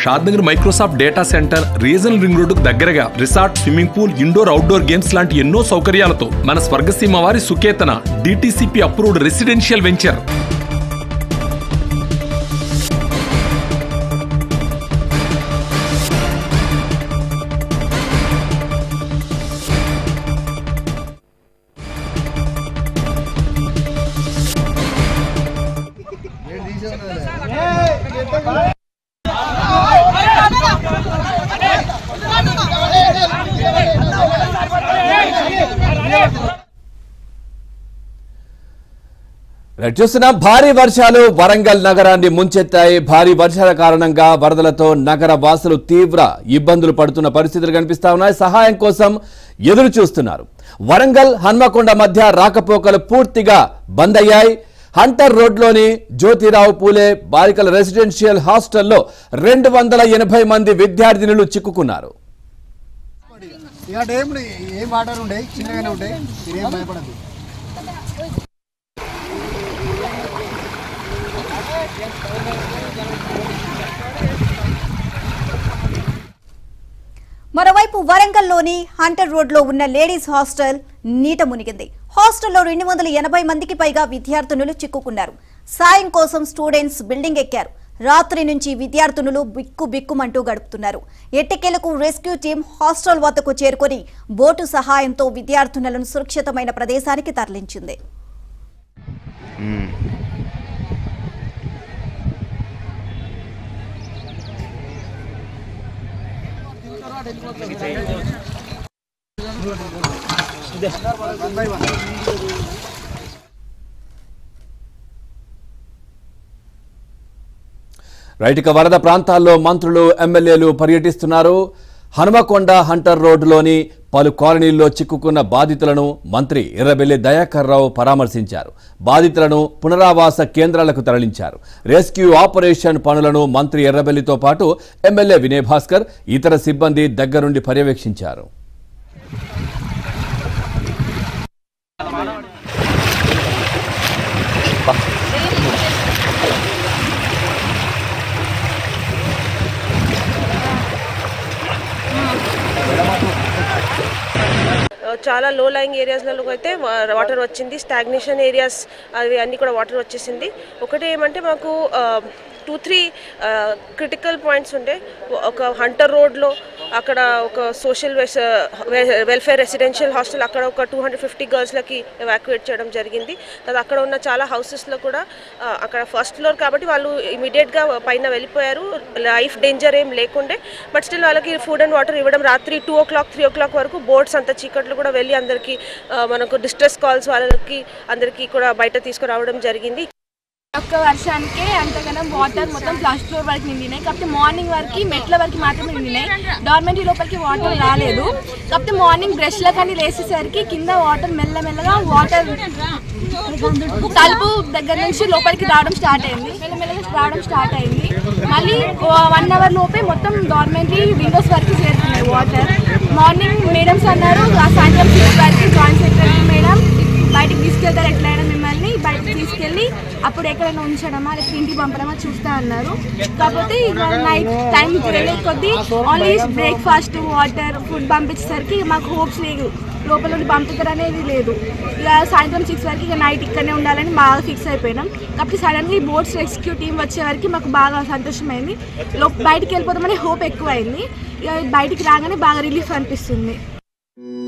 Shadnagar Microsoft data centre regional ring రోడ్డుకు దగ్గరగా resort swimming pool indoor outdoor games లాంటి ఎన్నో సౌకర్యాలతో మన స్వర్గసీమ వారి Suketana DTCP approved residential venture right చూస్తున్నాం భారీ వర్షాలు వరంగల్ నగరాన్ని ముంచెత్తాయి భారీ వర్షాల కారణంగా వరదలతో నగర వాసులు తీవ్ర ఇబ్బందులు పడుతున్న పరిస్థితులు కనిపిస్తా ఉన్నాయి సహాయం కోసం ఎదురు చూస్తున్నారు వరంగల్ హన్మకొండ మధ్య రాకపోకలు పూర్తిగా బంద్ అయ్యాయి హంటర్ రోడ్లోని జ్యోతిరావు పూలే బాలికల రెసిడెన్షియల్ హాస్టల్లో రెండు వందల ఎనభై మంది విద్యార్థినులు చిక్కుకున్నారు ఇక ఏం ఏం వాటర్ ఉంటాయి చిన్నగానే ఉంటాయి మీరేం భయపడద్దు మరోవైపు వరంగల్లోని హంటర్ రోడ్లో ఉన్న లేడీస్ హాస్టల్ నీట మునిగింది హాస్టల్లో రెండు వందల ఎనభై మందికి పైగా విద్యార్థినులు చిక్కుకున్నారు సాయం కోసం స్టూడెంట్స్ బిల్డింగ్ ఎక్కారు రాత్రి నుంచి విద్యార్థినులు బిక్కు బిక్కుమంటూ గడుపుతున్నారు ఎట్టకేలకు రెస్క్యూ టీం హాస్టల్ వద్దకు చేరుకొని బోటు సహాయంతో విద్యార్థినులను సురక్షితమైన ప్రదేశానికి తరలించింది రైట్ ఇక వరద ప్రాంతాల్లో మంత్రులు ఎమ్మెల్యేలు పర్యటిస్తున్నారు హనుమకొండ హంటర్ రోడ్డులోని పలు కాలనీల్లో చిక్కుకున్న బాధితులను మంత్రి ఎర్రబెల్లి దయాకర్ రావు పరామర్శించారు బాధితులను పునరావాస కేంద్రాలకు తరలించారు రెస్క్యూ ఆపరేషన్ పనులను మంత్రి ఎర్రబెల్లితో పాటు ఎమ్మెల్యే వినయ్ భాస్కర్ ఇతర సిబ్బంది దగ్గరుండి పర్యవేక్షించారు చాలా లో లయింగ్ ఏరియాస్లలో అయితే వా- వాటర్ వచ్చింది స్టాగ్నేషన్ ఏరియాస్ అవి అన్నీ కూడా వాటర్ వచ్చేసింది ఒకటి ఏమంటే మాకు టూ త్రీ క్రిటికల్ పాయింట్స్ ఉండే ఒక హంటర్ రోడ్లో అక్కడ ఒక సోషల్ వెల్ఫేర్ రెసిడెన్షియల్ హాస్టల్ అక్కడ ఒక టూ హండ్రెడ్ ఫిఫ్టీ గర్ల్స్లకి ఎవాక్యుయేట్ చేయడం జరిగింది తర్వాత అక్కడ ఉన్న చాలా హౌసెస్లో కూడా ఆ, అక్కడ ఫస్ట్ ఫ్లోర్ కాబట్టి వాళ్ళు ఇమీడియట్గా పైన వెళ్ళిపోయారు లైఫ్ డేంజర్ ఏం లేకుండే బట్ స్టిల్ వాళ్ళకి ఫుడ్ అండ్ వాటర్ ఇవ్వడం రాత్రి two o'clock three o'clock వరకు బోట్స్ అంత చీకట్లు కూడా వెళ్ళి అందరికీ ఆ, మనకు డిస్ట్రెస్ కాల్స్ వాళ్ళకి అందరికీ కూడా బయట తీసుకురావడం జరిగింది ఒక్క వర్షానికే అంతగానం వాటర్ మొత్తం ఫస్ట్ ఫ్లోర్ వరకు నిండినాయి కాకపోతే మార్నింగ్ వరకు మెట్ల వరకు మాత్రమే నిండినాయి డార్మెంటరీ లోపలికి వాటర్ రాలేదు కాకపోతే మార్నింగ్ బ్రష్ల కానీ లేసేసరికి కింద వాటర్ మెల్లమెల్లగా వాటర్ తలుపు దగ్గర నుంచి లోపలికి రావడం స్టార్ట్ అయింది మెల్లమెల్లగా రావడం స్టార్ట్ అయింది మళ్ళీ వన్ అవర్ లోపే మొత్తం డార్మెంటరీ విండోస్ వరకు చేరుతున్నాయి వాటర్ మార్నింగ్ మేడమ్స్ అన్నారు ఆ సాయంత్రం సిక్స్ వరకు జాయింట్ సెక్రటరీ మేడం బయటికి తీసుకెళ్తారు ఎట్లయినా మిమ్మల్ని బయటకు తీసుకెళ్ళి అప్పుడు ఎక్కడైనా ఉంచడమా లేకపోతే ఇంటికి పంపడమా చూస్తా అన్నారు కాకపోతే ఇవాళ నైట్ టైం వెళ్ళే కొద్దీ ఓన్లీ బ్రేక్ఫాస్ట్ వాటర్ ఫుడ్ పంపించేసరికి మాకు హోప్స్ లేదు లోపల నుండి పంపుతారు అనేది లేదు ఇక సాయంత్రం సిక్స్ వరకు ఇక నైట్ ఇక్కడనే ఉండాలని బాగా ఫిక్స్ అయిపోయినాం కాకపోతే సడన్గా ఈ బోట్స్ రెస్క్యూ టీం వచ్చే వరకు మాకు బాగా సంతోషమైంది లో బయటికి వెళ్ళిపోతామని హోప్ ఎక్కువ అయింది ఇక బయటికి రాగానే బాగా రిలీఫ్ అనిపిస్తుంది